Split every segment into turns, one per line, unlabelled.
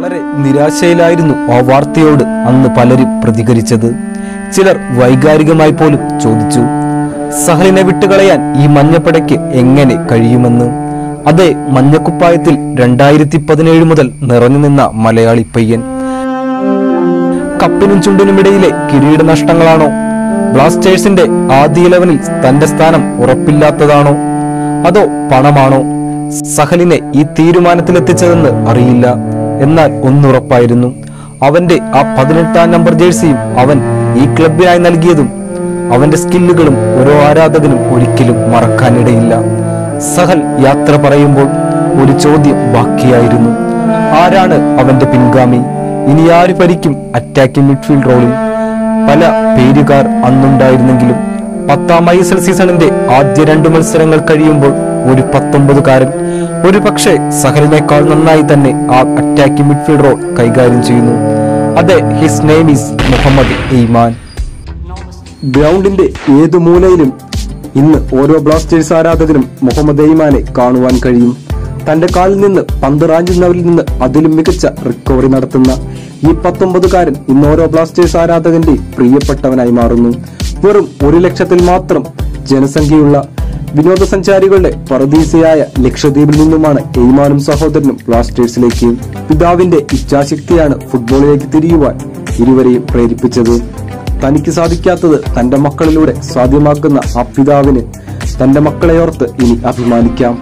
വളരെ നിരാശയിലായിരുന്നു ആ വാർത്തയോട് അന്ന് പലരും പ്രതികരിച്ചത് ചിലർ വൈകാരികമായി പോലും ചോദിച്ചു സഹലിനെ വിട്ടുകളയാൻ ഈ മഞ്ഞപ്പടയ്ക്ക് എങ്ങനെ കഴിയുമെന്ന് അതെ മഞ്ഞക്കുപ്പായത്തിൽ രണ്ടായിരത്തി പതിനേഴ് മുതൽ നിറഞ്ഞു നിന്ന മലയാളി പയ്യൻ കപ്പിനും ചുണ്ടിനുമിടയിലെ കിരീട നഷ്ടങ്ങളാണോ ബ്ലാസ്റ്റേഴ്സിന്റെ ആദ്യ ഇലവനിൽ തന്റെ സ്ഥാനം ഉറപ്പില്ലാത്തതാണോ അതോ പണമാണോ സഹലിനെ ഈ തീരുമാനത്തിലെത്തിച്ചതെന്ന് അറിയില്ല എന്നാൽ ഒന്നുറപ്പായിരുന്നു അവന്റെ ആ പതിനെട്ടാം നമ്പർ ജേഴ്സിയും അവൻ ഈ ക്ലബിനായി നൽകിയതും അവന്റെ സ്കില്ലുകളും ഓരോ ആരാധകനും ഒരിക്കലും മറക്കാനിടയില്ല സഹൽ യാത്ര പറയുമ്പോൾ ഒരു ചോദ്യം ബാക്കിയായിരുന്നു ആരാണ് അവന്റെ പിൻഗാമി ഇനി ആര് ഭരിക്കും അറ്റാക്കിംഗ് മിഡ്ഫീൽഡ് റോളിൽ പല പേരുകാർ അന്നുണ്ടായിരുന്നെങ്കിലും പത്താം ഐ എസ് എൽ സീസണിന്റെ ആദ്യ രണ്ട് മത്സരങ്ങൾ കഴിയുമ്പോൾ ഒരു പത്തൊമ്പതുകാരൻ ഒരു പക്ഷേ സഹലിനേക്കാൾ നന്നായി തന്നെ ആ അറ്റാക്കിംഗ് മിഡ്ഫീൽഡ് റോൾ കൈകാര്യം ചെയ്യുന്നു അതെ his name is Muhammad Aimen ഗ്രൗണ്ടിന്റെ ഏതു മൂലയിലും ഇന്ന് ഓരോ ബ്ലാസ്റ്റേഴ്സ് ആരാധകനും മുഹമ്മദ് എയ്മാനെ കാണുവാൻ കഴിയും തന്റെ കാലിൽ നിന്ന് പന്ത് റാഞ്ചുന്നവരിൽ നിന്ന് അതിലും മികച്ച റിക്കവറി നടത്തുന്ന ഈ പത്തൊമ്പതുകാരൻ ഇന്ന് ഓരോ ബ്ലാസ്റ്റേഴ്സ് ആരാധകന്റെ പ്രിയപ്പെട്ടവനായി മാറുന്നു വെറും ഒരു ലക്ഷത്തിൽ മാത്രം ജനസംഖ്യയുള്ള വിനോദസഞ്ചാരികളുടെ പറദീസയായ ലക്ഷദ്വീപിൽ നിന്നുമാണ് എയ്മാനും സഹോദരനും ബ്ലാസ്റ്റേഴ്സിലേക്ക് പിതാവിന്റെ ഇച്ഛാശക്തിയാണ് ഫുട്ബോളിലേക്ക് തിരിയുവാൻ ഇരുവരെയും പ്രേരിപ്പിച്ചത് തനിക്ക് സാധിക്കാത്തത് തന്റെ മക്കളിലൂടെ സാധ്യമാക്കുന്ന ആ പിതാവിന് തന്റെ മക്കളെയോർത്ത് ഇനി അഭിമാനിക്കാം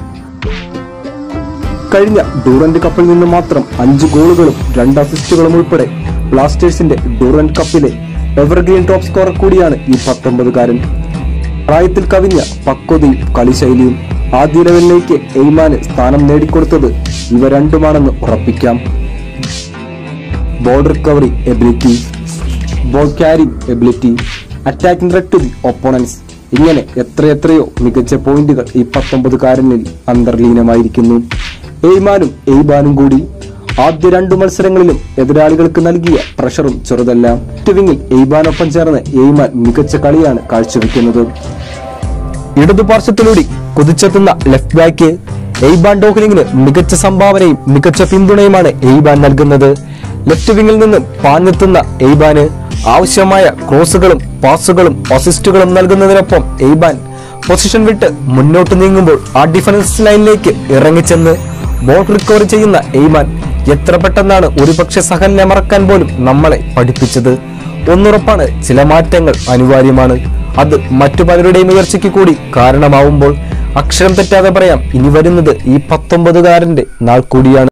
കഴിഞ്ഞ ഡൂറന്റ് കപ്പിൽ നിന്ന് മാത്രം അഞ്ച് ഗോളുകളും രണ്ട് അസിസ്റ്റുകളും ഉൾപ്പെടെ ബ്ലാസ്റ്റേഴ്സിന്റെ ഡൂറന്റ് കപ്പിലെ എവർഗ്രീൻ ടോപ്പ് സ്കോറർ കൂടിയാണ് ഈ പത്തൊമ്പതുകാരൻ പ്രായത്തിൽ കവിഞ്ഞ പക്വതയും കളിശൈലിയും ആദ്യ ലെവലിലേക്ക് എയ്മാന് സ്ഥാനം നേടിക്കൊടുത്തത് ഇവ രണ്ടുമാണെന്ന് ഉറപ്പിക്കാം ball recovery ability ball carrying ability attacking red to the opponents ഇങ്ങനെ എത്രയെത്രയോ മികച്ച പോയിന്റുകൾ ഈ പത്തൊമ്പതുകാരനിൽ അന്തർലീനമായിരിക്കുന്നു എയ്മാനും എയ്ബാനും കൂടി ആദ്യ രണ്ടു മത്സരങ്ങളിലും എതിരാളികൾക്ക് നൽകിയ പ്രഷറും ചെറുതല്ല ടിവിങ്ങിൽ എയ്ബാനൊപ്പം ചേർന്ന് എയ്മാൻ മികച്ച കളിയാണ് കാഴ്ചവെക്കുന്നത് ഇടതുപാർശ്വത്തിലൂടെ കുതിച്ചെത്തുന്ന ലെഫ്റ്റ് ബാക്ക് എയ്ബാൻ ഡോഹ്ലിങ്ങിന് മികച്ച സംഭാവനയും മികച്ച പിന്തുണയുമാണ് എയ്ബാൻ നൽകുന്നത് ലെഫ്റ്റ് വിങ്ങിൽ നിന്ന് പാഞ്ഞെത്തുന്ന എയ്ബാന് ആവശ്യമായ ക്രോസുകളും പാസുകളും അസിസ്റ്റുകളും നൽകുന്നതിനൊപ്പം എയ്ബാൻ പൊസിഷൻ വിട്ട് മുന്നോട്ട് നീങ്ങുമ്പോൾ ആ ഡിഫൻസ് ലൈനിലേക്ക് ഇറങ്ങിച്ചെന്ന് ബോൾ റിക്കവർ ചെയ്യുന്ന എയ്മാൻ എത്ര പെട്ടെന്നാണ് ഒരുപക്ഷെ സഹലിനെ മറക്കാൻ പോലും നമ്മളെ പഠിപ്പിച്ചത് ഒന്നുറപ്പാണ് ചില മാറ്റങ്ങൾ അനിവാര്യമാണ് അത് മറ്റു പലരുടെയും ഉയർച്ചയ്ക്ക് കൂടി കാരണമാവുമ്പോൾ അക്ഷരം തെറ്റാതെ പറയാം ഇനി വരുന്നത് ഈ പത്തൊമ്പതുകാരന്റെ നാൾ കൂടിയാണ്